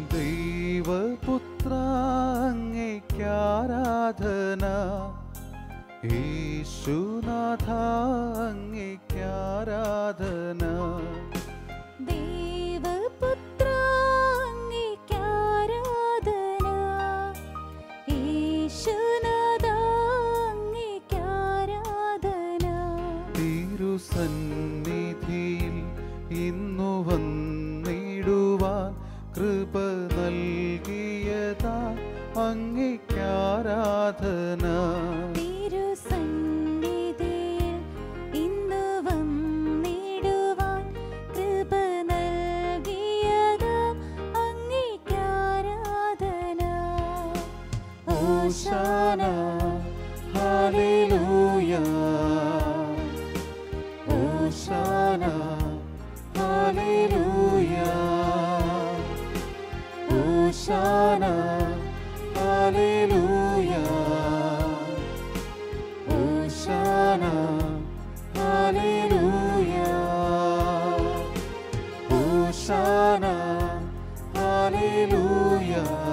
ദൈവപുത്ര അങ്ങേക്കാരാധന യേശുനാഥ അങ്ങേക്കാരാധന ദേവപുത്ര അങ്ങേക്കാരാധന യേശുനാഥ അങ്ങേക്കാരാധന തിരുസന്നിധിയിൽ ഇന്നു വന്നിടുവാൻ കൃപ നൽകിയതാ അങ്ങേക്കാരാധന തിരുസന്നിധിയിൽ ഇന്ന് വന്നിടുവാൻ കൃപ നൽകിയത് അങ്ങേക്കാരാധന ഓശാന hallelujah hosanna hallelujah hosanna hallelujah hosanna hallelujah hosanna hallelujah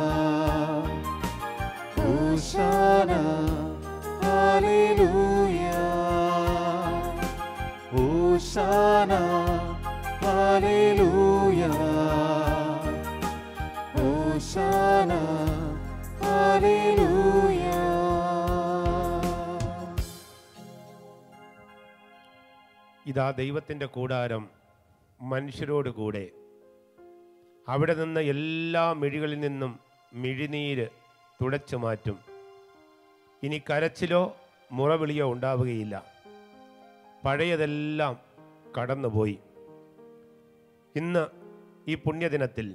Hosanna, Hallelujah. Hosanna, Hallelujah. Hosanna, Hallelujah. ഇതാ ദൈവത്തിൻ്റെ കൂടാരം മനുഷ്യരോട് കൂടെ അവിടെ നിന്ന് എല്ലാ മിഴികളിൽ നിന്നും മിഴിനീര് തുടച്ചു മാറ്റും ഇനി കരച്ചിലോ മുറവിളിയോ ഉണ്ടാവുകയില്ല പഴയതെല്ലാം കടന്നുപോയി ഇന്ന് ഈ പുണ്യദിനത്തിൽ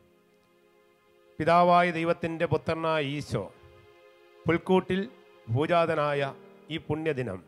പിതാവായ ദൈവത്തിൻ്റെ പുത്രനായ ഈശോ പുൽക്കൂട്ടിൽ പൂജാതനായ ഈ പുണ്യദിനം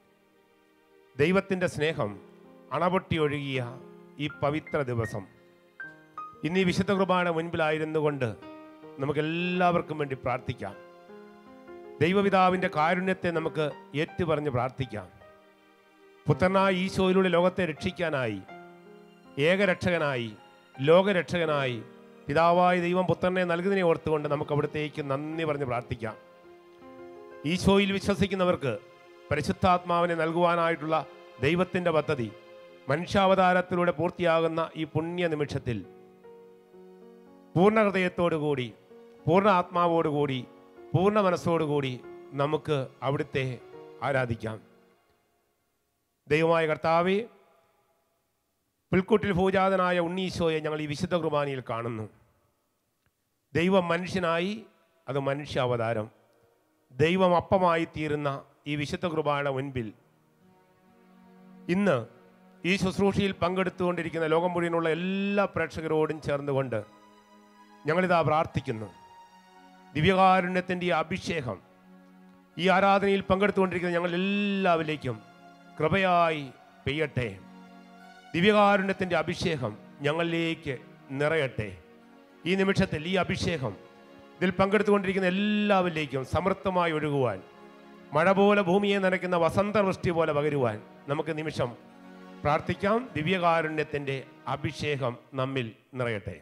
ദൈവത്തിൻ്റെ സ്നേഹം അണപൊട്ടി ഒഴുകിയ ഈ പവിത്ര ദിവസം ഇന്ന് ഈ വിശുദ്ധ കുർബാന മുൻപിലായിരുന്നു കൊണ്ട് നമുക്കെല്ലാവർക്കും വേണ്ടി പ്രാർത്ഥിക്കാം ദൈവപിതാവിൻ്റെ കാരുണ്യത്തെ നമുക്ക് ഏറ്റുപറഞ്ഞ് പ്രാർത്ഥിക്കാം പുത്രനായ ഈശോയിലൂടെ ലോകത്തെ രക്ഷിക്കാനായി ഏകരക്ഷകനായി ലോകരക്ഷകനായി പിതാവായ ദൈവം പുത്രനെ നൽകുന്നതിനെ ഓർത്തുകൊണ്ട് നമുക്ക് അവിടത്തേക്ക് നന്ദി പറഞ്ഞ് പ്രാർത്ഥിക്കാം ഈശോയിൽ വിശ്വസിക്കുന്നവർക്ക് പരിശുദ്ധാത്മാവിനെ നൽകുവാനായിട്ടുള്ള ദൈവത്തിൻ്റെ പദ്ധതി മനുഷ്യാവതാരത്തിലൂടെ പൂർത്തിയാകുന്ന ഈ പുണ്യ നിമിഷത്തിൽ പൂർണ്ണ ഹൃദയത്തോടുകൂടി പൂർണ്ണ ആത്മാവോടുകൂടി പൂർണ്ണ മനസ്സോടുകൂടി നമുക്ക് അവിടുത്തെ ആരാധിക്കാം ദൈവമായ കർത്താവെ പുൽക്കൂട്ടിൽ ഭൂജാതനായ ഉണ്ണീശോയെ ഞങ്ങൾ ഈ വിശുദ്ധ കുർബാനയിൽ കാണുന്നു ദൈവം മനുഷ്യനായി അത് മനുഷ്യാവതാരം ദൈവം അപ്പമായി തീരുന്ന ഈ വിശുദ്ധ കുർബാന മുൻപിൽ ഇന്ന് ഈ ശുശ്രൂഷയിൽ പങ്കെടുത്തുകൊണ്ടിരിക്കുന്ന ലോകം മുഴുവനുള്ള എല്ലാ പ്രേക്ഷകരോടും ചേർന്നുകൊണ്ട് ഞങ്ങളിതാ പ്രാർത്ഥിക്കുന്നു ദിവ്യകാരുണ്യത്തിൻ്റെ ഈ അഭിഷേകം ഈ ആരാധനയിൽ പങ്കെടുത്തുകൊണ്ടിരിക്കുന്ന ഞങ്ങൾ എല്ലാവരിലേക്കും കൃപയായി പെയ്യട്ടെ ദിവ്യകാരുണ്യത്തിൻ്റെ അഭിഷേകം ഞങ്ങളിലേക്ക് നിറയട്ടെ ഈ നിമിഷത്തിൽ ഈ അഭിഷേകം ഇതിൽ പങ്കെടുത്തുകൊണ്ടിരിക്കുന്ന എല്ലാവരിലേക്കും സമൃദ്ധമായി ഒഴുകുവാൻ മഴ പോലെ ഭൂമിയെ നനയ്ക്കുന്ന വസന്തവൃഷ്ടി പോലെ പകരുവാൻ നമുക്ക് നിമിഷം പ്രാർത്ഥിക്കാം ദിവ്യകാരുണ്യത്തിൻ്റെ അഭിഷേകം നമ്മിൽ നിറയട്ടെ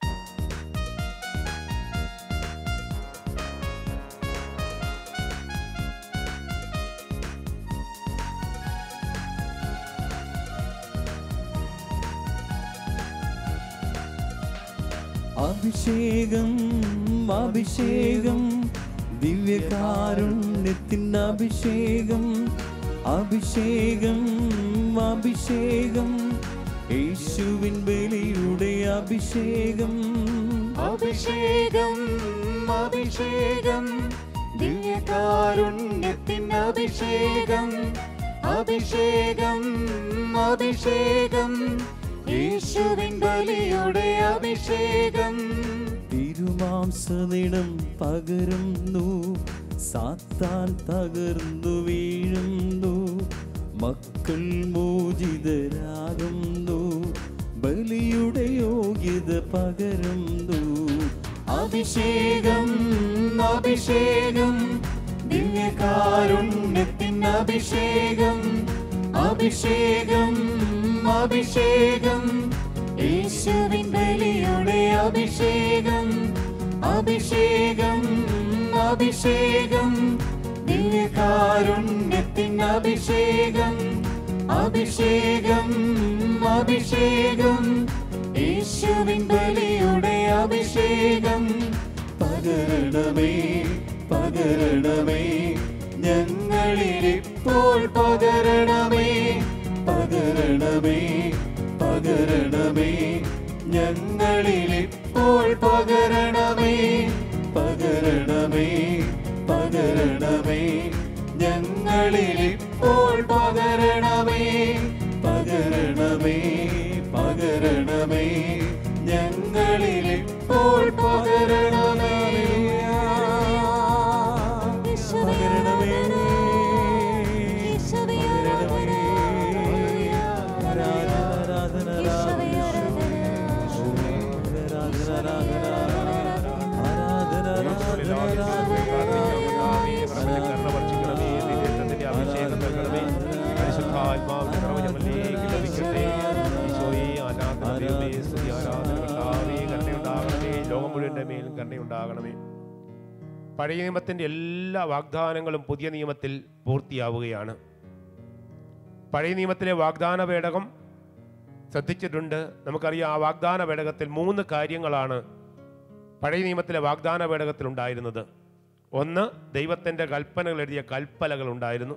അഭിഷേകം അഭിഷേകം ദിവ്യകാരുണ്യത്തിൻ അഭിഷേകം അഭിഷേകം അഭിഷേകം യേശുവിൻ ബലിയുടെ അഭിഷേകം അഭിഷേകം അഭിഷേകം ദിവ്യകാരുണ്യത്തിൻ അഭിഷേകം അഭിഷേകം അഭിഷേകം യേശുവിൻ ബലിയുടെ അഭിഷേകം തിരുമാംസനിടം പകരുന്നു സാത്താൻ തകർന്നു വീഴുന്നു മക്കൾ മോചിതരാകുന്നു ബലിയുടെ യോഗ്യത പകരുന്നു അഭിഷേകം അഭിഷേകം ദിവ്യകാരുണ്യത്തിൻ അഭിഷേകം അഭിഷേകം അഭിഷേകം യേശുവിൻ ബലിയുടെ അഭിഷേകം അഭിഷേകം അഭിഷേകം ദിവ്യകാരുണ്യത്തിൻ അഭിഷേകം അഭിഷേകം അഭിഷേകം യേശുവിൻ ബലിയുടെ അഭിഷേകം പകരണമേ പകരണമേ ഞങ്ങളിൽ ഇപ്പോൾ പകരണമേ പകരണമേ പകരണമേ ഞങ്ങളിൽ ഇപ്പോൾ പകരണമേ പകരണമേ പകരണമേ ഞങ്ങളിൽ ഇപ്പോൾ പകരണമേ പകരണമേ പകരണമേ ഞങ്ങളിൽ ഇപ്പോൾ പകരണമേ പകരണമേ യേശുവേ ആരാധന ആരാധന യേശുവേ അഭിഷേകം നൽകണമേ പരിശുദ്ധാത്മാവിന്റെ നിറവ് ഞങ്ങളിലേക്ക് ലഭിക്കട്ടെ ഈശോയെ ആരാധന ദൈവമേ, സ്തുതി ആരാധന കർത്താവേ, കരുണയുണ്ടാകണമേ ലോകം മുഴുവൻ്റെ മേൽ കരുണയുണ്ടാകണമേ പഴയ നിയമത്തിൻ്റെ എല്ലാ വാഗ്ദാനങ്ങളും പുതിയ നിയമത്തിൽ പൂർത്തിയാവുകയാണ് പഴയ നിയമത്തിലെ വാഗ്ദാന പേടകം ശ്രദ്ധിച്ചിട്ടുണ്ട് നമുക്കറിയാം ആ വാഗ്ദാന പേടകത്തിൽ മൂന്ന് കാര്യങ്ങളാണ് പഴയ നിയമത്തിലെ വാഗ്ദാന പേടകത്തിൽ ഉണ്ടായിരുന്നത് ഒന്ന് ദൈവത്തിൻ്റെ കൽപ്പനകൾ എഴുതിയ കൽപ്പലകൾ ഉണ്ടായിരുന്നു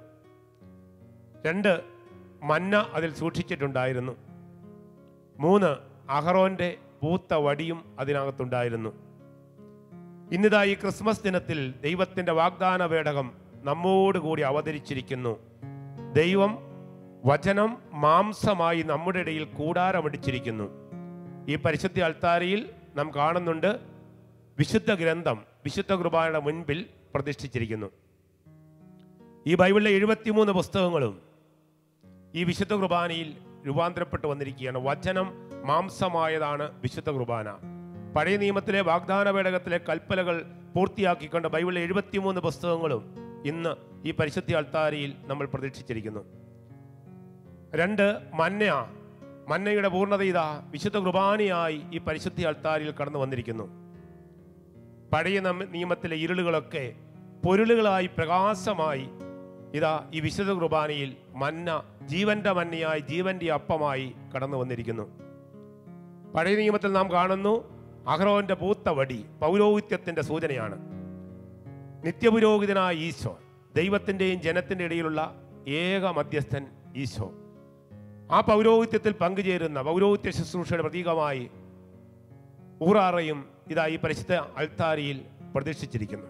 രണ്ട് മന്ന അതിൽ സൂക്ഷിച്ചിട്ടുണ്ടായിരുന്നു മൂന്ന് അഹറോന്റെ പൂത്ത വടിയും അതിനകത്തുണ്ടായിരുന്നു ഇന്നിതാ ഈ ക്രിസ്മസ് ദിനത്തിൽ ദൈവത്തിൻ്റെ വാഗ്ദാന പേടകം നമ്മോടുകൂടി അവതരിച്ചിരിക്കുന്നു ദൈവം വചനം മാംസമായി നമ്മുടെ ഇടയിൽ കൂടാരമടിച്ചിരിക്കുന്നു ഈ പരിശുദ്ധ അൾത്താരയിൽ നാം കാണുന്നുണ്ട് വിശുദ്ധ ഗ്രന്ഥം വിശുദ്ധ കുർബാനയുടെ മുൻപിൽ പ്രതിഷ്ഠിച്ചിരിക്കുന്നു ഈ ബൈബിളിലെ എഴുപത്തിമൂന്ന് പുസ്തകങ്ങളും ഈ വിശുദ്ധ കുർബാനയിൽ രൂപാന്തരപ്പെട്ടു വന്നിരിക്കുകയാണ് വചനം മാംസമായതാണ് വിശുദ്ധ കുർബാന പഴയ നിയമത്തിലെ വാഗ്ദാന പേടകത്തിലെ കൽപ്പലകൾ പൂർത്തിയാക്കിക്കൊണ്ട് ബൈബിളിലെ എഴുപത്തിമൂന്ന് പുസ്തകങ്ങളും ഇന്ന് ഈ പരിശുദ്ധ അൾത്താരയിൽ നമ്മൾ പ്രതീക്ഷിച്ചിരിക്കുന്നു രണ്ട് മന്ന മന്നയുടെ പൂർണ്ണത ഇതാ വിശുദ്ധ കുർബാനയായി ഈ പരിശുദ്ധ അൾത്താരിൽ കടന്നു വന്നിരിക്കുന്നു പഴയ നമ്മ- നിയമത്തിലെ ഇരുളുകളൊക്കെ പൊരുളുകളായി പ്രകാശമായി ഇതാ ഈ വിശുദ്ധ കുർബാനയിൽ മന്ന ജീവന്റെ മന്നയായി ജീവന്റെ അപ്പമായി കടന്നു വന്നിരിക്കുന്നു പഴയ നിയമത്തിൽ നാം കാണുന്നു അഹ്റോന്റെ പൂത്ത വടി പൗരോഹിത്യത്തിന്റെ സൂചനയാണ് നിത്യപുരോഹിതനായ ഈശോ ദൈവത്തിൻ്റെയും ജനത്തിൻ്റെ ഇടയിലുള്ള ഏക മധ്യസ്ഥൻ ഈശോ ആ പൗരോഹിത്യത്തിൽ പങ്കുചേരുന്ന പൗരോഹിത്യ ശുശ്രൂഷയുടെ പ്രതീകമായി ഊറാറയും ഇതാ ഈ പരിശുദ്ധ അൾത്താരിയിൽ പ്രതീക്ഷിച്ചിരിക്കുന്നു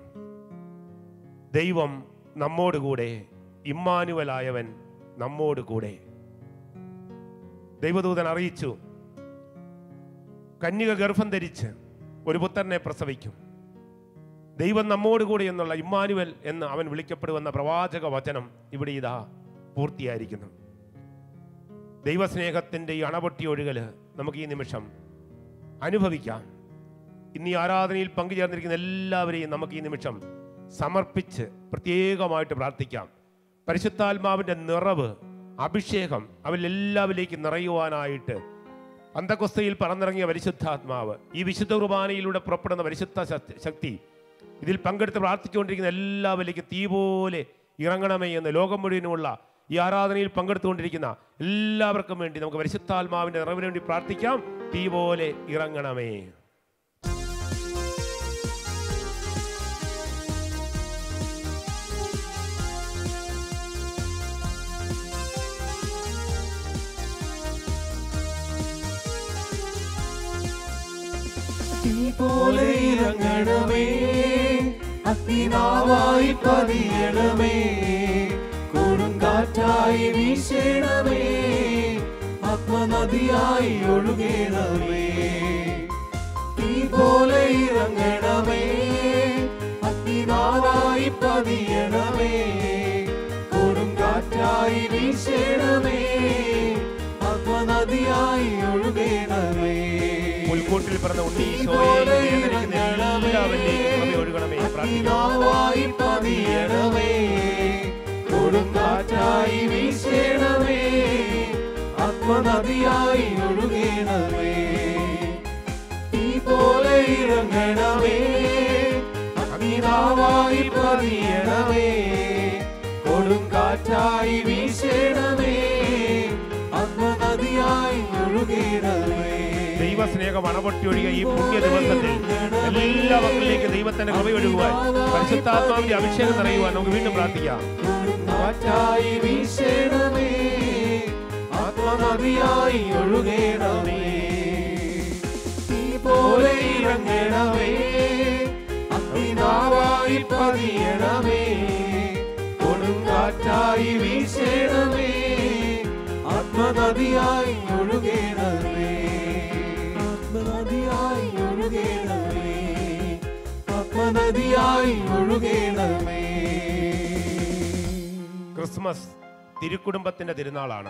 ദൈവം നമ്മോടുകൂടെ ഇമ്മാനുവലായവൻ നമ്മോടുകൂടെ ദൈവദൂതൻ അറിയിച്ചു കന്യക ഗർഭം ധരിച്ച് ഒരു പുത്രനെ പ്രസവിക്കും ദൈവം നമ്മോടുകൂടി എന്നുള്ള ഇമ്മാനുവൽ എന്ന് അവൻ വിളിക്കപ്പെടുമെന്ന പ്രവാചക വചനം ഇവിടെ ഇതാ പൂർത്തിയായിരിക്കുന്നു ദൈവസ്നേഹത്തിൻ്റെ ഈ അണപൊട്ടി ഒഴുകല് നമുക്ക് ഈ നിമിഷം അനുഭവിക്കാം ഇന്ന് ഈ ആരാധനയിൽ പങ്കുചേർന്നിരിക്കുന്ന എല്ലാവരെയും നമുക്ക് ഈ നിമിഷം സമർപ്പിച്ച് പ്രത്യേകമായിട്ട് പ്രാർത്ഥിക്കാം പരിശുദ്ധാത്മാവിൻ്റെ നിറവ് അഭിഷേകം അവരിലെല്ലാവരിലേക്ക് നിറയുവാനായിട്ട് അന്തക്കൊസ്തയിൽ പറന്നിറങ്ങിയ പരിശുദ്ധാത്മാവ് ഈ വിശുദ്ധ കുർബാനയിലൂടെ പുറപ്പെടുന്ന പരിശുദ്ധ ശക്തി- ശക്തി ഇതിൽ പങ്കെടുത്ത് പ്രാർത്ഥിച്ചുകൊണ്ടിരിക്കുന്ന എല്ലാവരിലേക്ക് തീ പോലെ ഇറങ്ങണമേ എന്ന് ലോകം മുഴുവനുമുള്ള ഈ ആരാധനയിൽ പങ്കെടുത്തുകൊണ്ടിരിക്കുന്ന എല്ലാവർക്കും വേണ്ടി നമുക്ക് പരിശുദ്ധാത്മാവിന്റെ നിറവിന് വേണ്ടി പ്രാർത്ഥിക്കാം തീ പോലെ ഇറങ്ങണമേ തീ പോലെ ഇറങ്ങണമേ അഗ്നിനാവായി പതിയണമേ കൊടുങ്കാറ്റായി വീശണമേ ആത്മനദിയായി ഒഴുകണമേ തീ പോലെ ഇറങ്ങണമേ അഗ്നിനാവായി പതിയണമേ കൊടുങ്കാറ്റായി വീശണമേ ആത്മനദിയായി ഒഴുകണമേ മുൽക്കൂട്ടിൽ പിറന്ന ഉണ്ണി ഈശോയെ വേദനിക്കുന്ന എല്ലാവരിലേക്കും കൃപ ഒഴുകണമേ പ്രാർത്ഥിക്കാം അഗ്നിനാവായി പതിയണമേ കൊടുങ്കാറ്റായി വീശണമേ ആത്മനദിയായി ഒഴുകണമേ തീ പോലെ ഇറങ്ങണമേ കാറ്റായി പതിയണമേ കൊടുങ്കാറ്റായി വീശണമേ ആത്മനദിയായി ഒഴുകിടമേ ദൈവസ്നേഹം അണപൊട്ടി ഒഴിയ ഈ പുണ്യ ദിവസത്തിൽ എല്ലാ മക്കളിലേക്ക് ദൈവത്തിന്റെ കൃപ ഒഴുകുവാൻ പരിശുദ്ധാത്മാവിന്റെ അഭിഷേകം നിറയുവാൻ നമുക്ക് വീണ്ടും പ്രാർത്ഥിക്കാം കാറ്റായി വീശണമേ ആത്മനദിയായി ഒഴുകണമേ തീ പോലെ ഇറങ്ങണമേ അഗ്നിനാവായി പതിയണമേ കൊടുങ്കാറ്റായി വീശണമേ ആത്മനദിയായി ഒഴുകണമേ ആത്മനദിയായി ഒഴുകണമേ ആത്മനദിയായി ഒഴുകണമേ ക്രിസ്മസ് തിരുക്കുടുംബത്തിന്റെ തിരുനാളാണ്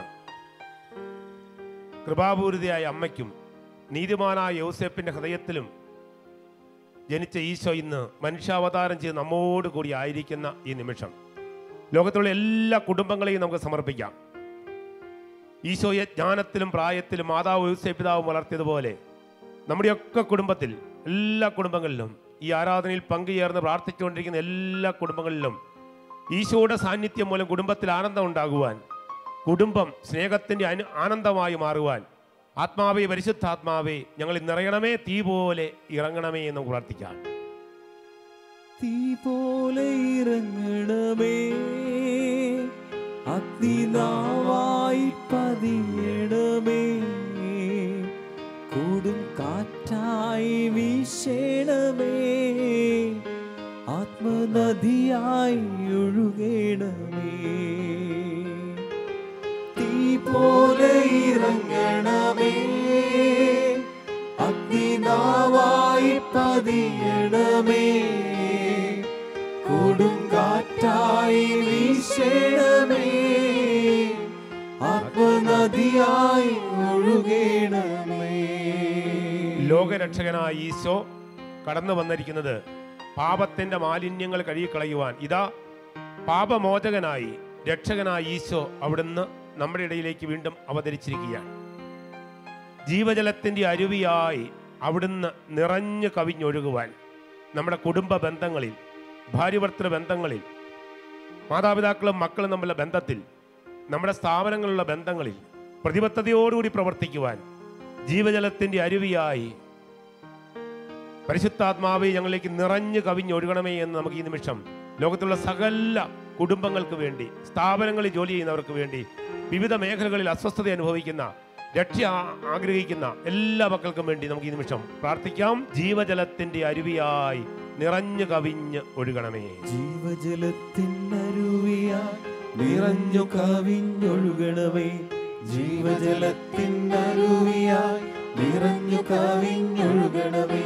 കൃപാപൂരിതയായ അമ്മയ്ക്കും നീതിമാനായ യൗസേപ്പിന്റെ ഹൃദയത്തിലും ജനിച്ച ഈശോ ഇന്ന് മനുഷ്യാവതാരം ചെയ്ത് നമ്മോട് കൂടി ആയിരിക്കുന്ന ഈ നിമിഷം ലോകത്തുള്ള എല്ലാ കുടുംബങ്ങളെയും നമുക്ക് സമർപ്പിക്കാം ഈശോയെ ജ്ഞാനത്തിലും പ്രായത്തിലും മാതാവ് യൗസേ പിതാവും വളർത്തിയതുപോലെ നമ്മുടെയൊക്കെ കുടുംബത്തിൽ എല്ലാ കുടുംബങ്ങളിലും ഈ ആരാധനയിൽ പങ്കുചേർന്ന് പ്രാർത്ഥിച്ചുകൊണ്ടിരിക്കുന്ന എല്ലാ കുടുംബങ്ങളിലും ഈശോയുടെ സാന്നിധ്യം മൂലം കുടുംബത്തിൽ ആനന്ദം ഉണ്ടാകുവാൻ കുടുംബം സ്നേഹത്തിൻ്റെ അനു ആനന്ദമായി മാറുവാൻ ആത്മാവേ പരിശുദ്ധാത്മാവേ ഞങ്ങൾ നിറയണമേ തീ പോലെ ഇറങ്ങണമേ എന്ന് നമുക്ക് പ്രാർത്ഥിക്കാം തീ പോലെ ഇറങ്ങണമേ അഗ്നിനാവായി പതിയണമേ കൂടും കാറ്റായി വീശണമേ ആത്മനദിയായി ഒഴുകണമേ തീ പോലെ ഇറങ്ങണമേ അഗ്നിനാവായി പതിയണമേ കൊടുങ്കാറ്റായി വീശണമേ ആത്മനദിയായി ഒഴുകണമേ ലോകരക്ഷകനായ ഈശോ കടന്നു വന്നിരിക്കുന്നത് പാപത്തിന്റെ മാലിന്യങ്ങൾ കഴുകിക്കളയുവാൻ ഇതാ പാപമോചകനായി രക്ഷകനായ ഈശോ അവിടുന്ന് നമ്മുടെ ഇടയിലേക്ക് വീണ്ടും അവതരിച്ചിരിക്കുകയാണ് ജീവജലത്തിന്റെ അരുവിയായി അവിടുന്ന് നിറഞ്ഞു കവിഞ്ഞൊഴുകുവാൻ നമ്മുടെ കുടുംബ ബന്ധങ്ങളിൽ ഭാര്യഭർത്തൃ ബന്ധങ്ങളിൽ മാതാപിതാക്കളും മക്കളും തമ്മിലുള്ള ബന്ധത്തിൽ നമ്മുടെ സ്ഥാപനങ്ങളിലുള്ള ബന്ധങ്ങളിൽ പ്രതിബദ്ധതയോടുകൂടി പ്രവർത്തിക്കുവാൻ ജീവജലത്തിന്റെ അരുവിയായി പരിശുദ്ധാത്മാവെ ഞങ്ങളിലേക്ക് നിറഞ്ഞു കവിഞ്ഞൊഴുകണമേ എന്ന് നമുക്ക് ഈ നിമിഷം ലോകത്തുള്ള സകല കുടുംബങ്ങൾക്ക് വേണ്ടി സ്ഥാപനങ്ങളിൽ ജോലി ചെയ്യുന്നവർക്ക് വേണ്ടി വിവിധ മേഖലകളിൽ അസ്വസ്ഥത അനുഭവിക്കുന്ന രക്ഷ ആ- ആഗ്രഹിക്കുന്ന എല്ലാ മക്കൾക്കും വേണ്ടി നമുക്ക് ഈ നിമിഷം പ്രാർത്ഥിക്കാം ജീവജലത്തിന്റെ അരുവിയായി നിറഞ്ഞു കവിഞ്ഞ് ഒഴുകണമേ ജീവജലത്തിനരുവിയായി നിറഞ്ഞു കവിഞ്ഞൊഴുകണമേ ജീവജലത്തിനരുവിയായി നിറഞ്ഞു കവിഞ്ഞൊഴുകണമേ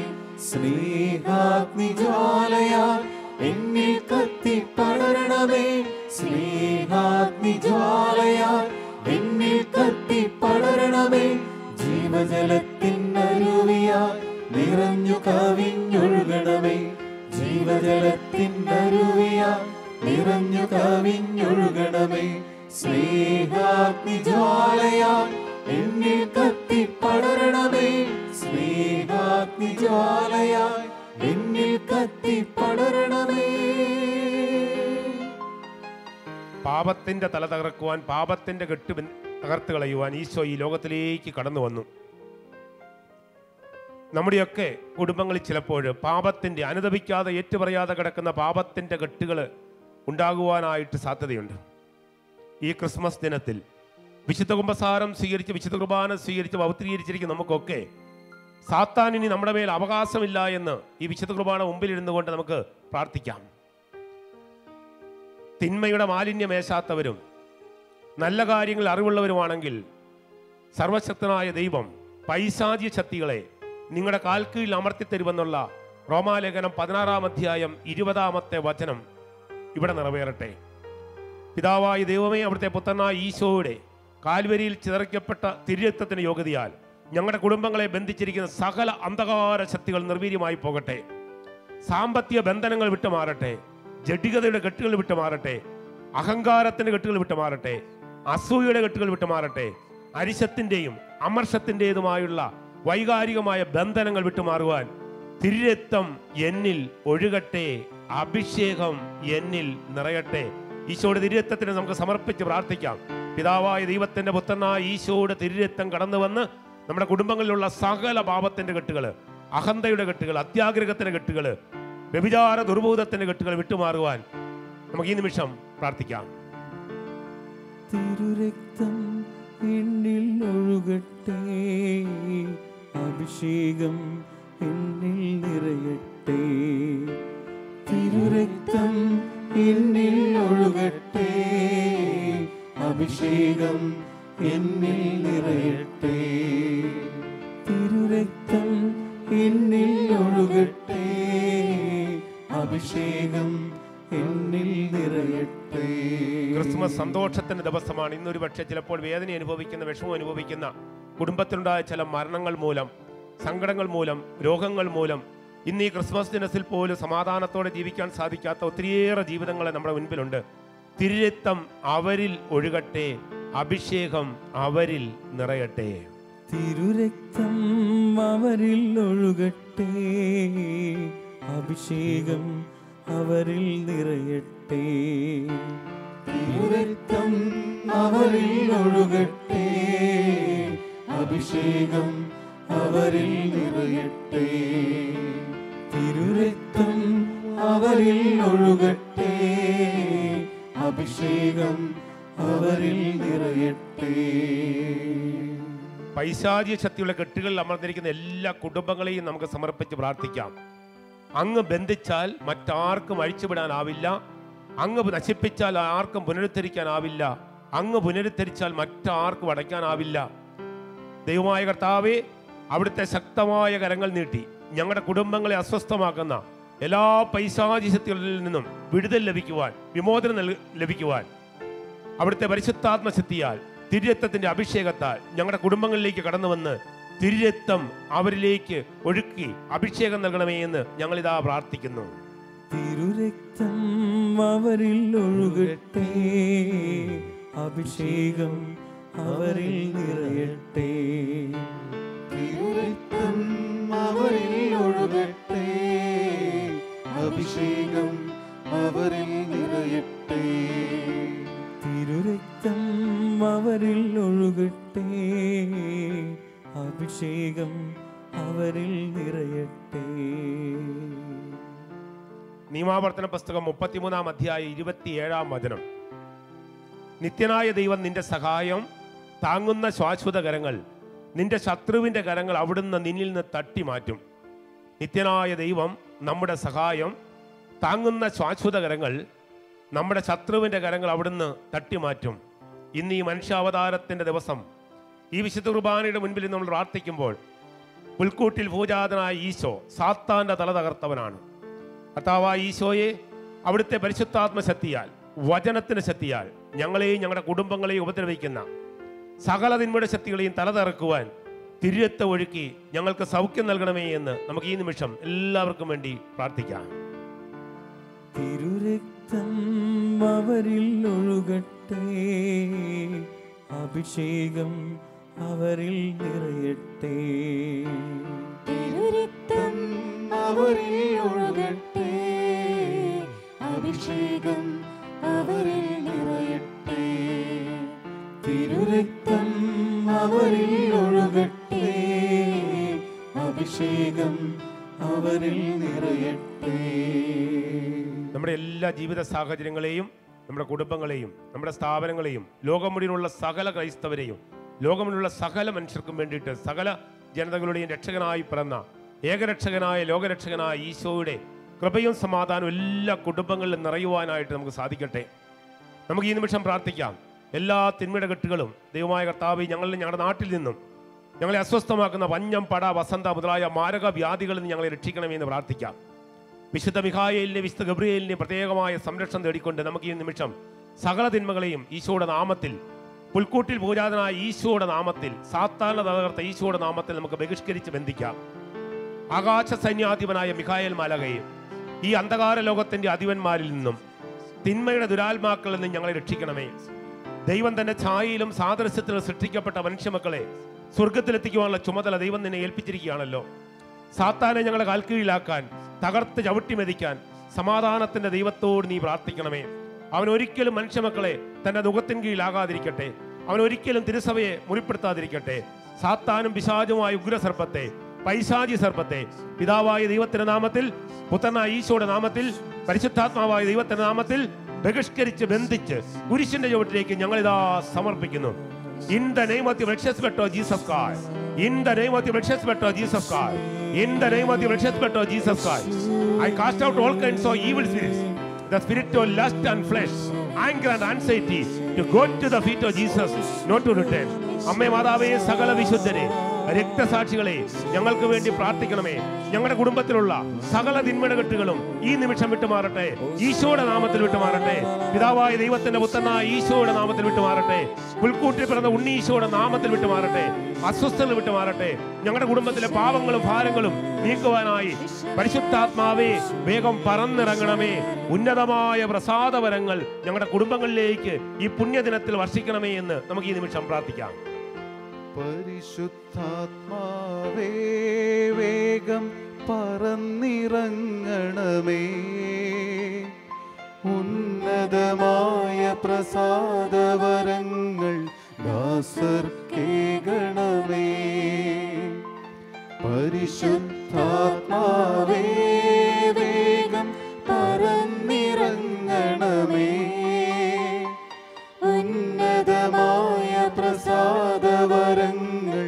സ്നേഹാഗ്നിജ്വാലയാൽ എന്നിൽ കത്തി പടരണമേ സ്നേഹാഗ്നിജ്വാലയാൽ എന്നിൽ കത്തി പടരണമേ ജീവജലത്തിനരുവിയായി നിറഞ്ഞു കവിഞ്ഞൊഴുകണമേ ജീവജലത്തിനരുവിയാൽ നിറഞ്ഞു കവിഞ്ഞൊഴുകണമേ സ്നേഹാഗ്നിജ്വാലയാൽ എന്നിൽ കത്തി പടരണമേ സ്നേഹാഗ്നിജ്വാലയാൽ എന്നിൽ കത്തി പടരണമേ പാപത്തിന്റെ തല തകർക്കുവാൻ പാപത്തിന്റെ കെട്ട് ബന്ധ- തകർത്ത് കളയുവാൻ ഈശോ ഈ ലോകത്തിലേക്ക് കടന്നു വന്നു നമ്മുടെയൊക്കെ കുടുംബങ്ങളിൽ ചിലപ്പോൾ പാപത്തിന്റെ അനുദപിക്കാതെ ഏറ്റുപറയാതെ കിടക്കുന്ന പാപത്തിന്റെ കെട്ടുകൾ ഉണ്ടാകുവാനായിട്ട് സാധ്യതയുണ്ട് ഈ ക്രിസ്മസ് ദിനത്തിൽ വിശുദ്ധ കുംഭസാരം സ്വീകരിച്ച് വിശുദ്ധ കുർബാന സ്വീകരിച്ച് പൗത്രീകരിച്ചിരിക്കുന്ന നമുക്കൊക്കെ സാത്താനിനി നമ്മുടെ മേൽ അവകാശമില്ല എന്ന് ഈ വിശുദ്ധ കുർബാന മുമ്പിലിരുന്നു കൊണ്ട് നമുക്ക് പ്രാർത്ഥിക്കാം തിന്മയുടെ മാലിന്യമേശാത്തവരും നല്ല കാര്യങ്ങൾ അറിവുള്ളവരുമാണെങ്കിൽ സർവശക്തനായ ദൈവം പൈശാചി ശക്തികളെ നിങ്ങളുടെ കാൽക്കീഴിൽ അമർത്തിത്തരുമെന്നുള്ള റോമാലേഖനം പതിനാറാം അധ്യായം ഇരുപതാമത്തെ വചനം ഇവിടെ നിറവേറട്ടെ പിതാവായ ദൈവമേ അവിടുത്തെ പുത്രനായ ഈശോയുടെ കാൽവരിയിൽ ചിതറിക്കപ്പെട്ട തിരുരക്തത്തിന് യോഗ്യതയാൽ ഞങ്ങളുടെ കുടുംബങ്ങളെ ബന്ധിച്ചിരിക്കുന്ന സകല അന്ധകാര ശക്തികൾ നിർവീര്യമായി പോകട്ടെ സാമ്പത്തിക ബന്ധനങ്ങൾ വിട്ടുമാറട്ടെ ജഡികതയുടെ കെട്ടുകൾ വിട്ടുമാറട്ടെ അഹങ്കാരത്തിന്റെ കെട്ടുകൾ വിട്ടുമാറട്ടെ അസൂയയുടെ കെട്ടുകൾ വിട്ടുമാറട്ടെ അരിശത്തിന്റെയും അമർഷത്തിൻ്റെതുമായുള്ള വൈകാരികമായ ബന്ധനങ്ങൾ വിട്ടുമാറുവാൻ തിരുരക്തം എന്നിൽ ഒഴുകട്ടെ അഭിഷേകം എന്നിൽ നിറയട്ടെ ഈശോയുടെ തിരുരക്തത്തിന് നമുക്ക് സമർപ്പിച്ച് പ്രാർത്ഥിക്കാം പിതാവായ ദൈവത്തിന്റെ പുത്രനായ ഈശോയുടെ തിരുരക്തം കടന്നു വന്ന് നമ്മുടെ കുടുംബങ്ങളിലുള്ള സകല പാപത്തിന്റെ കെട്ടുകൾ അഹന്തയുടെ കെട്ടുകൾ അത്യാഗ്രഹത്തിന്റെ കെട്ടുകൾ വ്യഭിചാര ദുർബോധത്തിന്റെ കെട്ടുകൾ വിട്ടുമാറുവാൻ നമുക്ക് ഈ നിമിഷം പ്രാർത്ഥിക്കാം തിരുരക്തം എന്നിൽ ഒഴുകട്ടെ അഭിഷേകം എന്നിൽ നിറയട്ടെ തിരുരക്തം എന്നിൽ ഒഴുകട്ടെ അഭിഷേകം എന്നിൽ നിറയട്ടെ തിരുരക്തം എന്നിൽ ഒഴുകട്ടെ അഭിഷേകം എന്നിൽ നിറയട്ടെ ക്രിസ്മസ് സന്തോഷത്തിന്റെ ദിവസമാണ് ഇന്നൊരു പക്ഷേ ചിലപ്പോൾ വേദന അനുഭവിക്കുന്ന വിഷമം അനുഭവിക്കുന്ന കുടുംബത്തിലുണ്ടായ ചില മരണങ്ങൾ മൂലം സങ്കടങ്ങൾ മൂലം രോഗങ്ങൾ മൂലം ഇന്ന് ഈ ക്രിസ്മസ് ദിനത്തിൽ പോലും സമാധാനത്തോടെ ജീവിക്കാൻ സാധിക്കാത്ത ഒത്തിരിയേറെ ജീവിതങ്ങൾ നമ്മുടെ മുൻപിലുണ്ട് തിരുരക്തം അവരിൽ ഒഴുകട്ടെ അഭിഷേകം അവരിൽ നിറയട്ടെ തിരുരക്തം അവരിൽ ഒഴുകട്ടെ അഭിഷേകം അവരിൽ നിറയട്ടെ തിരുരക്തം അവരിൽ ഒഴുകട്ടെ അഭിഷേകം അവരിൽ നിറയട്ടെ തിരുരക്തം അവരിൽ ഒഴുകട്ടെ അഭിഷേകം അവരിൽ നിറയട്ടെ പൈശാചിക ശക്തിയുള്ള കെട്ടുകളിൽ അമർന്നിരിക്കുന്ന എല്ലാ കുടുംബങ്ങളെയും നമുക്ക് സമർപ്പിച്ച് പ്രാർത്ഥിക്കാം അങ്ങ് ബന്ധിച്ചാൽ മറ്റാർക്കും അഴിച്ചുവിടാനാവില്ല അങ്ങ് നശിപ്പിച്ചാൽ ആർക്കും പുനരുദ്ധരിക്കാനാവില്ല അങ്ങ് പുനരുദ്ധരിച്ചാൽ മറ്റാർക്കും അടയ്ക്കാനാവില്ല ദൈവമായ കർത്താവെ അവിടുത്തെ ശക്തമായ കരങ്ങൾ നീട്ടി ഞങ്ങളുടെ കുടുംബങ്ങളെ അസ്വസ്ഥമാക്കുന്ന എല്ലാ പൈശാചി ശക്തികളിൽ നിന്നും വിടുതൽ ലഭിക്കുവാൻ വിമോചനം നൽക- ലഭിക്കുവാൻ അവിടുത്തെ പരിശുദ്ധാത്മ ശക്തിയാൽ തിരുരക്തത്തിന്റെ അഭിഷേകത്താൽ ഞങ്ങളുടെ കുടുംബങ്ങളിലേക്ക് കടന്നു വന്ന് തിരുരക്തം അവരിലേക്ക് ഒഴുക്കി അഭിഷേകം നൽകണമേ എന്ന് ഞങ്ങളിതാ പ്രാർത്ഥിക്കുന്നു തിരുരക്തം അവരിൽ ഒഴുകട്ടെ അഭിഷേകം അവരിൽ നിറയട്ടെ തിരുരക്തം അവരിൽ ഒഴുകട്ടെ അഭിഷേകം അവരിൽ നിറയട്ടെ തിരുരക്തം അവരിൽ ഒഴുകട്ടെ അഭിഷേകം അവരിൽ നിറയട്ടെ നിയമാവർത്തന പുസ്തകം മുപ്പത്തിമൂന്നാം അധ്യായ ഇരുപത്തിയേഴാം വചനം നിത്യനായ ദൈവം നിന്റെ സഹായം താങ്ങുന്ന ശാശ്വത കരങ്ങൾ നിന്റെ ശത്രുവിന്റെ കരങ്ങൾ അവിടുന്ന് നിന്നിൽ നിന്ന് തട്ടി മാറ്റും നിത്യനായ ദൈവം നമ്മുടെ സഹായം താങ്ങുന്ന ശാശ്വത കരങ്ങൾ നമ്മുടെ ശത്രുവിന്റെ കരങ്ങൾ അവിടുന്ന് തട്ടിമാറ്റും ഇന്ന് ഈ മനുഷ്യാവതാരത്തിന്റെ ദിവസം ഈ വിശുദ്ധ കുർബാനയുടെ മുൻപിൽ നമ്മൾ പ്രാർത്ഥിക്കുമ്പോൾ പുൽക്കൂട്ടിൽ പൂജാതനായ ഈശോ സാത്താന്റെ തല തകർത്തവനാണ് കർത്താവായ ഈശോയെ അവിടുത്തെ പരിശുദ്ധാത്മ ശക്തിയാൽ വചനത്തിന് ശക്തിയാൽ ഞങ്ങളെയും ഞങ്ങളുടെ കുടുംബങ്ങളെയും ഉപദ്രവിക്കുന്ന സകല തിന്മയുടെ ശക്തികളെയും തലതറക്കുവാൻ തിരുരത്ത ഒഴുക്കി ഞങ്ങൾക്ക് സൗഖ്യം നൽകണമേ എന്ന് നമുക്ക് ഈ നിമിഷം എല്ലാവർക്കും വേണ്ടി പ്രാർത്ഥിക്കാം തിരുരക്തം അവരിൽ ഒഴുകട്ടെ അഭിഷേകം അവരിൽ നിറയട്ടെ തിരുരക്തം അവരിൽ ഒഴുകട്ടെ അഭിഷേകം അവരിൽ നിറയട്ടെ തിരുരക്തം അവരിൽ ഒഴുകട്ടെ അഭിഷേകം അവരിൽ നിറയട്ടെ നമ്മുടെ എല്ലാ ജീവിത സാഹചര്യങ്ങളെയും നമ്മുടെ കുടുംബങ്ങളെയും നമ്മുടെ സ്ഥാപനങ്ങളെയും ലോകം മുഴുവനുള്ള സകല ക്രൈസ്തവരെയും ലോകം മുഴുവനുള്ള സകല മനുഷ്യർക്കും വേണ്ടിയിട്ട് സകല ജനതകളുടെയും രക്ഷകനായി പിറന്ന ഏകരക്ഷകനായ ലോകരക്ഷകനായ ഈശോയുടെ കൃപയും സമാധാനവും എല്ലാ കുടുംബങ്ങളിലും നിറയുവാനായിട്ട് നമുക്ക് സാധിക്കട്ടെ നമുക്ക് ഈ നിമിഷം പ്രാർത്ഥിക്കാം എല്ലാ തിന്മയുടെ കെട്ടുകളും ദൈവമായ കർത്താവ് ഞങ്ങളിൽ ഞങ്ങളുടെ നാട്ടിൽ നിന്നും ഞങ്ങളെ അസ്വസ്ഥമാക്കുന്ന വഞ്ഞം പട വസന്ത മുതലായ മാരക വ്യാധികളിൽ നിന്ന് ഞങ്ങളെ രക്ഷിക്കണമെന്ന് പ്രാർത്ഥിക്കാം വിശുദ്ധ മിഖായേലിനെ വിശുദ്ധ ഗബ്രിയേലിനെ പ്രത്യേകമായ സംരക്ഷണം തേടിക്കൊണ്ട് നമുക്ക് ഈ നിമിഷം സകല തിന്മകളെയും ഈശോയുടെ നാമത്തിൽ പുൽക്കൂട്ടിൽ പൂജാതനായ ഈശോയുടെ നാമത്തിൽ സാത്താന തകർത്ത ഈശോയുടെ നാമത്തിൽ നമുക്ക് ബഹിഷ്കരിച്ച് ബന്ധിക്കാം ആകാശ സൈന്യാധിപനായ മിഖായേൽ മാലകയും ഈ അന്ധകാര ലോകത്തിന്റെ അധിപന്മാരിൽ നിന്നും തിന്മയുടെ ദുരാത്മാക്കളിൽ നിന്ന് ഞങ്ങളെ രക്ഷിക്കണമേ ദൈവം തന്റെ ഛായയിലും സാദൃശ്യത്തിലും സൃഷ്ടിക്കപ്പെട്ട മനുഷ്യമക്കളെ സ്വർഗത്തിലെത്തിക്കുവാനുള്ള ചുമതല ദൈവം നിന്നെ ഏൽപ്പിച്ചിരിക്കുകയാണല്ലോ സാത്താനെ ഞങ്ങളുടെ കാൽക്കീഴിലാക്കാൻ തകർത്ത് ചവിട്ടി മെതിക്കാൻ സമാധാനത്തിന്റെ ദൈവത്തോട് നീ പ്രാർത്ഥിക്കണമേ അവൻ ഒരിക്കലും മനുഷ്യമക്കളെ തന്റെ മുഖത്തിൻ കീഴിലാകാതിരിക്കട്ടെ അവൻ ഒരിക്കലും തിരുസഭയെ മുറിപ്പെടുത്താതിരിക്കട്ടെ സാത്താനും പിശാചുമായ ഉഗ്രസർപ്പത്തെ പൈശാചി സർപ്പത്തെ പിതാവായ ദൈവത്തിന്റെ നാമത്തിൽ പുത്രനായ ഈശോയുടെ നാമത്തിൽ പരിശുദ്ധാത്മാവായ ദൈവത്തിന്റെ നാമത്തിൽ ബഹിഷ്കരിച്ച് ബന്ധിച്ച് കുരിശിന്റെ ചുവട്ടിലേക്ക് ഞങ്ങൾ ഇതാ സമർപ്പിക്കുന്നു in the name of the precious blood of Jesus Christ in the name of the precious blood of Jesus Christ in the name of the precious blood of Jesus Christ I cast out all kinds of evil spirits the spirit of lust and flesh anger and anxiety to go to the feet of Jesus not to return അമ്മേ മാതാവേ സകല വിശുദ്ധരെ രക്തസാക്ഷികളെ ഞങ്ങൾക്ക് വേണ്ടി പ്രാർത്ഥിക്കണമേ ഞങ്ങളുടെ കുടുംബത്തിലുള്ള സകല തിന്മടകെട്ടുകളും ഈ നിമിഷം വിട്ടുമാറട്ടെ ഈശോയുടെ നാമത്തിൽ വിട്ടുമാറട്ടെ പിതാവായ ദൈവത്തിന്റെ പുത്രനായ ഈശോയുടെ നാമത്തിൽ വിട്ടുമാറട്ടെ പുൽക്കൂട്ടിൽ പിറന്ന ഉണ്ണി ഈശോയുടെ നാമത്തിൽ വിട്ടുമാറട്ടെ അസ്വസ്ഥതകൾ വിട്ടുമാറട്ടെ ഞങ്ങളുടെ കുടുംബത്തിലെ പാവങ്ങളും ഭാരങ്ങളും നീക്കുവാനായി പരിശുദ്ധാത്മാവേ വേഗം പറന്നിറങ്ങണമേ ഉന്നതമായ പ്രസാദവരങ്ങൾ ഞങ്ങളുടെ കുടുംബങ്ങളിലേക്ക് ഈ പുണ്യദിനത്തിൽ വർഷിക്കണമേ എന്ന് നമുക്ക് ഈ നിമിഷം പ്രാർത്ഥിക്കാം പരിശുദ്ധാത്മാവേ വേഗം പറന്നിറങ്ങണമേ ഉന്നതമായ പ്രസാദവരങ്ങൾ ദാസർക്കേകണമേ പരിശുദ്ധാത്മാവേ വേഗം പറന്നിറങ്ങണമേ ഉന്നതമായ പ്രസാദവരങ്ങൾ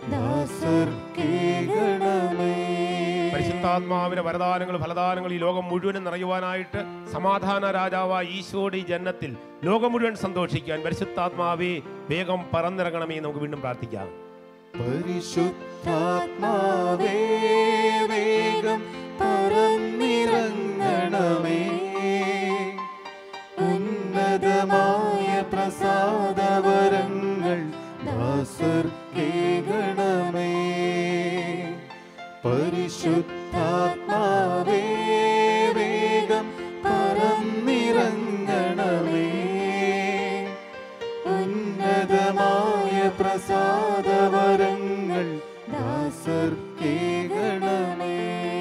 ദാസർക്കേകണമേ പരിശുദ്ധാത്മാവിന്റെ വരദാനങ്ങൾ ഫലദാനങ്ങൾ ഈ ലോകം മുഴുവനും നിറയുവാനായിട്ട് സമാധാന രാജാവായ ഈശോയുടെ ഈ ജന്നത്തിൽ ലോകം മുഴുവൻ സന്തോഷിക്കാൻ പരിശുദ്ധാത്മാവേ വേഗം പറന്നിറങ്ങണമേ എന്ന് നമുക്ക് വീണ്ടും പ്രാർത്ഥിക്കാം പരിശുദ്ധാത്മാവേ വേഗം പറന്നിറങ്ങണമേ ഉന്നതമായ പ്രസാദവരങ്ങൾ ദാസർക്കേകണമേ പരിശുദ്ധാത്മാവേ വേഗം പറന്നിറങ്ങണമേ ഉന്നതമായ പ്രസാദവരങ്ങൾ ദാസർക്കേകണമേ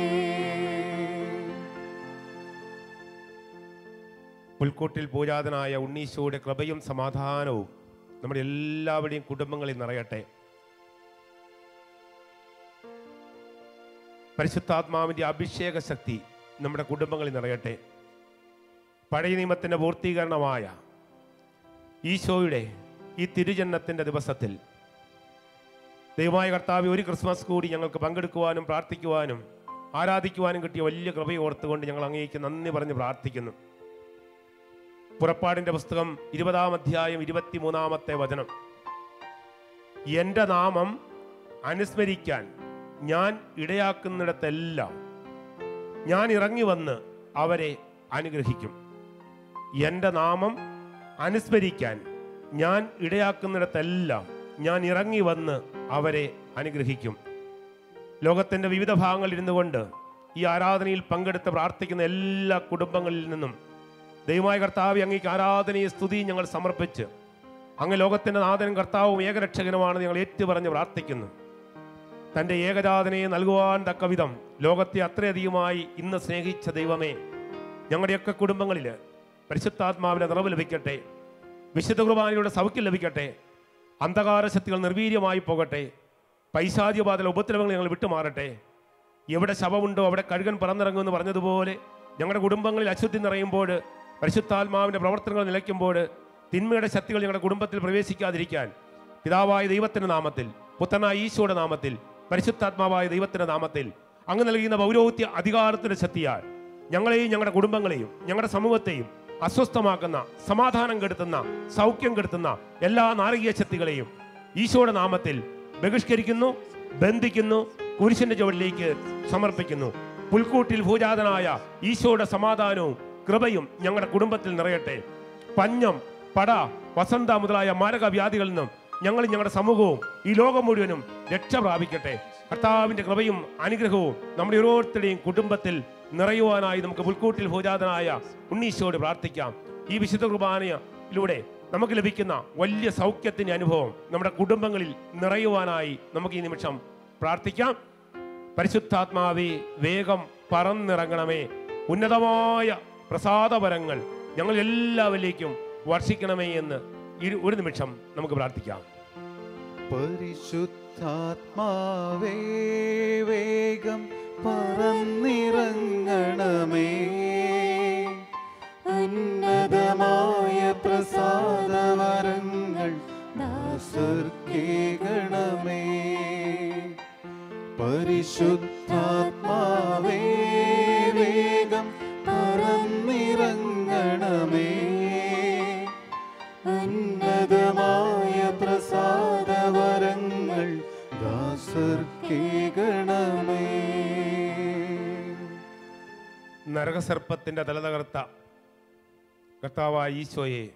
പുൽക്കൂട്ടിൽ പൂജാതനായ ഉണ്ണീശോയുടെ കൃപയും സമാധാനവും നമ്മുടെ എല്ലാവരുടെയും കുടുംബങ്ങളിൽ നിറയട്ടെ പരിശുദ്ധാത്മാവിന്റെ അഭിഷേക ശക്തി നമ്മുടെ കുടുംബങ്ങളിൽ നിറയട്ടെ പഴയ നിയമത്തിന്റെ പൂർത്തീകരണമായ ഈശോയുടെ ഈ തിരുജന്മത്തിന്റെ ദിവസത്തിൽ ദൈവമായ കർത്താവ് ഒരു ക്രിസ്മസ് കൂടി ഞങ്ങൾക്ക് പങ്കെടുക്കുവാനും പ്രാർത്ഥിക്കുവാനും ആരാധിക്കുവാനും കിട്ടിയ വലിയ കൃപയെ ഓർത്തുകൊണ്ട് ഞങ്ങൾ അങ്ങേക്ക് നന്ദി പറഞ്ഞ് പ്രാർത്ഥിക്കുന്നു പുറപ്പാടിന്റെ പുസ്തകം ഇരുപതാം അധ്യായം ഇരുപത്തിമൂന്നാമത്തെ വചനം എൻ്റെ നാമം അനുസ്മരിക്കാൻ ഞാൻ ഇടയാക്കുന്നിടത്തെല്ലാം ഞാൻ ഇറങ്ങി വന്ന് അവരെ അനുഗ്രഹിക്കും എൻ്റെ നാമം അനുസ്മരിക്കാൻ ഞാൻ ഇടയാക്കുന്നിടത്തെല്ലാം ഞാൻ ഇറങ്ങി വന്ന് അവരെ അനുഗ്രഹിക്കും ലോകത്തിൻ്റെ വിവിധ ഭാഗങ്ങളിൽ ഇരുന്നു കൊണ്ട് ഈ ആരാധനയിൽ പങ്കെടുത്ത് പ്രാർത്ഥിക്കുന്ന എല്ലാ കുടുംബങ്ങളിൽ നിന്നും ദൈവമായ കർത്താവ് അങ്ങേക്ക് ആരാധനയെ സ്തുതി ഞങ്ങൾ സമർപ്പിച്ച് അങ്ങ് ലോകത്തിൻ്റെ നാഥനും കർത്താവും ഏകരക്ഷകനുമാണ് ഞങ്ങൾ ഏറ്റുപറഞ്ഞ് പ്രാർത്ഥിക്കുന്നു തൻ്റെ ഏകജാതനയെ നൽകുവാൻ തക്ക വിധം ലോകത്തെ അത്രയധികമായി ഇന്ന് സ്നേഹിച്ച ദൈവമേ ഞങ്ങളുടെയൊക്കെ കുടുംബങ്ങളിൽ പരിശുദ്ധാത്മാവിൻ്റെ നിറവ് ലഭിക്കട്ടെ വിശുദ്ധ കുർബാനയുടെ സൗഖ്യം ലഭിക്കട്ടെ അന്ധകാര ശക്തികൾ നിർവീര്യമായി പോകട്ടെ പൈശാചിപാതല ഉപദ്രവങ്ങൾ ഞങ്ങൾ വിട്ടുമാറട്ടെ എവിടെ ശവമുണ്ടോ അവിടെ കഴുകൻ പറന്നിറങ്ങുമെന്ന് പറഞ്ഞതുപോലെ ഞങ്ങളുടെ കുടുംബങ്ങളിൽ അശുദ്ധി നിറയുമ്പോൾ പരിശുദ്ധാത്മാവിൻ്റെ പ്രവർത്തനങ്ങൾ നിലയ്ക്കുമ്പോൾ തിന്മയുടെ ശക്തികൾ ഞങ്ങളുടെ കുടുംബത്തിൽ പ്രവേശിക്കാതിരിക്കാൻ പിതാവായ ദൈവത്തിൻ്റെ നാമത്തിൽ പുത്രനായ ഈശോയുടെ നാമത്തിൽ പരിശുദ്ധാത്മാവായ ദൈവത്തിൻ്റെ നാമത്തിൽ അങ്ങ് നൽകുന്ന പൗരോഹിത്യ അധികാരത്തിൻ്റെ ശക്തിയാൽ ഞങ്ങളെയും ഞങ്ങളുടെ കുടുംബങ്ങളെയും ഞങ്ങളുടെ സമൂഹത്തെയും അസ്വസ്ഥമാക്കുന്ന സമാധാനം കെടുത്തുന്ന സൗഖ്യം കെടുത്തുന്ന എല്ലാ നാരകീയ ശക്തികളെയും ഈശോയുടെ നാമത്തിൽ ബഹിഷ്കരിക്കുന്നു ബന്ധിക്കുന്നു കുരിശിന്റെ ചുവടിലേക്ക് സമർപ്പിക്കുന്നു പുൽക്കൂട്ടിൽ ഭൂജാതനായ ഈശോയുടെ സമാധാനവും കൃപയും ഞങ്ങളുടെ കുടുംബത്തിൽ നിറയട്ടെ പഞ്ഞം പട വസന്ത മുതലായ മാരക വ്യാധികളിൽ നിന്നും ഞങ്ങൾ ഞങ്ങളുടെ സമൂഹവും ഈ ലോകം മുഴുവനും രക്ഷ പ്രാപിക്കട്ടെ കർത്താവിന്റെ കൃപയും അനുഗ്രഹവും നമ്മുടെ ഓരോരുത്തരുടെയും കുടുംബത്തിൽ നിറയുവാനായി നമുക്ക് പുൽക്കൂട്ടിൽ ഭൂജാതനായ ഉണ്ണീശോട് പ്രാർത്ഥിക്കാം ഈ വിശുദ്ധ കുർബാനയിലൂടെ നമുക്ക് ലഭിക്കുന്ന വലിയ സൗഖ്യത്തിന്റെ അനുഭവം നമ്മുടെ കുടുംബങ്ങളിൽ നിറയുവാനായി നമുക്ക് ഈ നിമിഷം പ്രാർത്ഥിക്കാം പരിശുദ്ധാത്മാവേ വേഗം പറന്നിറങ്ങണമേ ഉന്നതമായ പ്രസാദപരങ്ങൾ ഞങ്ങൾ എല്ലാവരിലേക്കും വർഷിക്കണമേ എന്ന് ഇരു- ഒരു നിമിഷം നമുക്ക് പ്രാർത്ഥിക്കാം പരിശുദ്ധാത്മാവേ വേഗം പറന്നിറങ്ങണമേ ഉന്നതമായ പ്രസാദവരങ്ങൾ ദാസർക്കേകണമേ പരിശുദ്ധാത്മാവേ വേഗം പറന്നിറങ്ങണമേ ഉന്നതമായ പ്രസാദവരങ്ങൾ ദാസർക്കേകണമേ നരകസർപ്പത്തിന്റെ തല തകർത്ത കർത്താവായ ഈശോയെ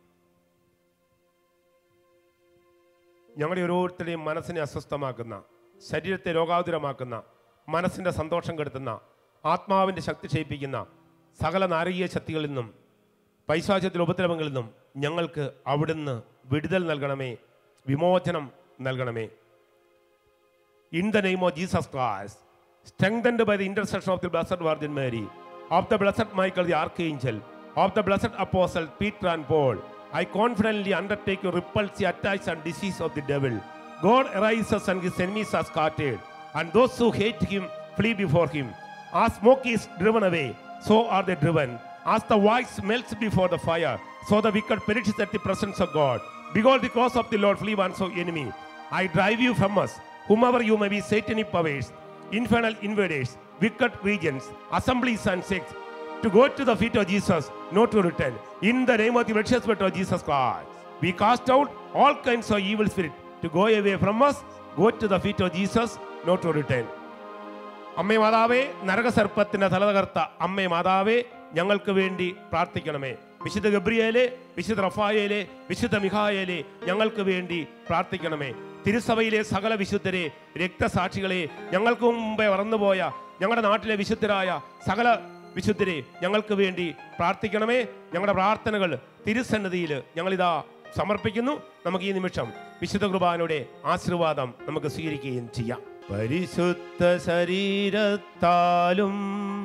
ഞങ്ങളുടെ ഓരോരുത്തരുടെയും മനസ്സിനെ അസ്വസ്ഥമാക്കുന്ന ശരീരത്തെ രോഗാതുരമാക്കുന്ന മനസ്സിന്റെ സന്തോഷം കെടുത്തുന്ന ആത്മാവിന്റെ ശക്തി ക്ഷയിപ്പിക്കുന്ന സകല നാരകീയ ശക്തികളിൽ നിന്നും പൈശാചത്തിൽ ഉപദ്രവങ്ങളിൽ നിന്നും ഞങ്ങൾക്ക് അവിടുന്ന് വിടുതൽ നൽകണമേ വിമോചനം നൽകണമേ in the name of Jesus Christ, strengthened by the intercession of the Blessed Virgin Mary, of the Blessed Michael the Archangel, of the Blessed Apostle Peter and Paul, I confidently undertake to repulse the attacks and disease of the devil. God arises and his enemies are scattered, and those who hate him flee before him. As smoke is driven away, so are they driven. As the wax melts before the fire, so the wicked perishes at the presence of God. Behold, the cross of the Lord flee once of enemy. I drive you from us, whomever you may be, satanic powers, infernal invaders, wicked regions, assemblies and sects, to go to the feet of Jesus, not to return. In the name of the precious blood of Jesus Christ, we cast out all kinds of evil spirit to go away from us, go to the feet of Jesus, not to return. അമ്മേ മാതാവേ നരകസർപ്പത്തിന്റെ തല തകർത്ത അമ്മേ മാതാവേ ഞങ്ങൾക്ക് വേണ്ടി പ്രാർത്ഥിക്കണമേ വിശുദ്ധ ഗബ്രിയേലെ വിശുദ്ധ റഫായേലെ വിശുദ്ധ മിഹായേലെ ഞങ്ങൾക്ക് വേണ്ടി പ്രാർത്ഥിക്കണമേ തിരുസഭയിലെ സകല വിശുദ്ധരെ രക്തസാക്ഷികളെ ഞങ്ങൾക്ക് മുമ്പേ പറന്നുപോയ ഞങ്ങളുടെ നാട്ടിലെ വിശുദ്ധരായ സകല വിശുദ്ധരെ ഞങ്ങൾക്ക് വേണ്ടി പ്രാർത്ഥിക്കണമേ ഞങ്ങളുടെ പ്രാർത്ഥനകൾ തിരുസന്നതിയിൽ ഞങ്ങളിതാ സമർപ്പിക്കുന്നു നമുക്ക് ഈ നിമിഷം വിശുദ്ധ കുർബാനയുടെ ആശീർവാദം നമുക്ക് സ്വീകരിക്കുകയും ചെയ്യാം പരിശുദ്ധ ശരീരത്താലും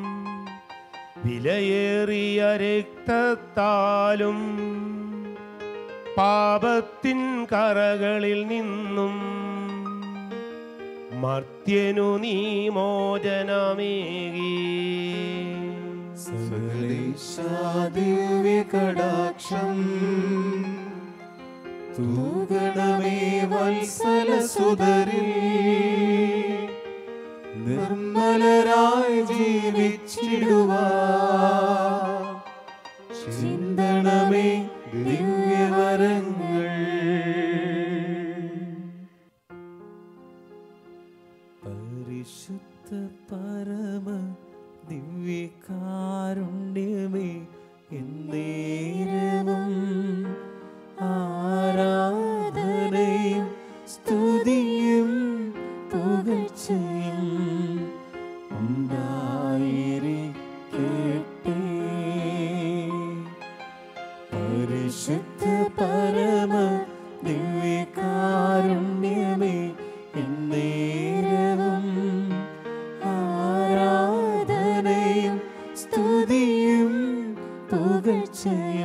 വിലയേറിയ രക്തത്താലും പാപത്തിൻ കറകളിൽ നിന്നും മർത്യനു നീ മോചനമേകി ദിവ്യകടാക്ഷം തൂകണമേ വത്സല സുതരിൽ നിർമ്മലരായി ജീവിച്ചിടുവാ ചിന്തണമേ ദിവ്യവരങ്ങൾ പരിശുദ്ധ പരമ ദിവ്യകാരുണ്യമേ എന്നേരവും ആരാധനയും സ്തുതിയും പുകഴ്ചയും ഉണ്ടായിരിക്കട്ടെ പരിശുദ്ധ പരമ ദിവ്യകാരുണ്യമേ എന്നേരവും ആരാധനയും സ്തുതിയും പുകഴ്ചയും